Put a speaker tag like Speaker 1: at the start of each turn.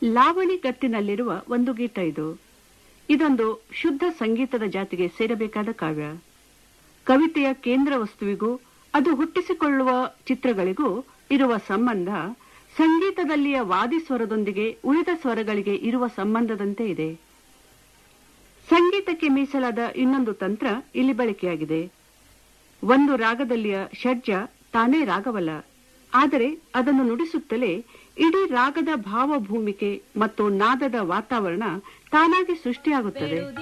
Speaker 1: ಲಾವಣಿ ಗತ್ತಿನಲ್ಲಿರುವ ಒಂದು ಗೀತ ಇದು ಇದೊಂದು ಶುದ್ಧ ಸಂಗೀತದ ಜಾತಿಗೆ ಸೇರಬೇಕಾದ ಕಾವ್ಯ ಕವಿತೆಯ ಕೇಂದ್ರ ವಸ್ತುವಿಗೂ ಅದು ಹುಟ್ಟಿಸಿಕೊಳ್ಳುವ ಚಿತ್ರಗಳಿಗೂ ಇರುವ ಸಂಬಂಧ ಸಂಗೀತದಲ್ಲಿಯ ವಾದಿ ಸ್ವರದೊಂದಿಗೆ ಉಳಿದ ಸ್ವರಗಳಿಗೆ ಇರುವ ಸಂಬಂಧದಂತೆ ಇದೆ ಸಂಗೀತಕ್ಕೆ ಮೀಸಲಾದ ಇನ್ನೊಂದು ತಂತ್ರ ಇಲ್ಲಿ ಬಳಕೆಯಾಗಿದೆ ಒಂದು ರಾಗದಲ್ಲಿಯ ಷಡ್ಜ ತಾನೇ ರಾಗವಲ್ಲ ಆದರೆ ಅದನ್ನು ನುಡಿಸುತ್ತಲೇ ಇಡೀ ರಾಗದ ಭಾವಭೂಮಿಕೆ ಮತ್ತು ನಾದದ ವಾತಾವರಣ ತಾನಾಗಿ ಸೃಷ್ಟಿಯಾಗುತ್ತದೆ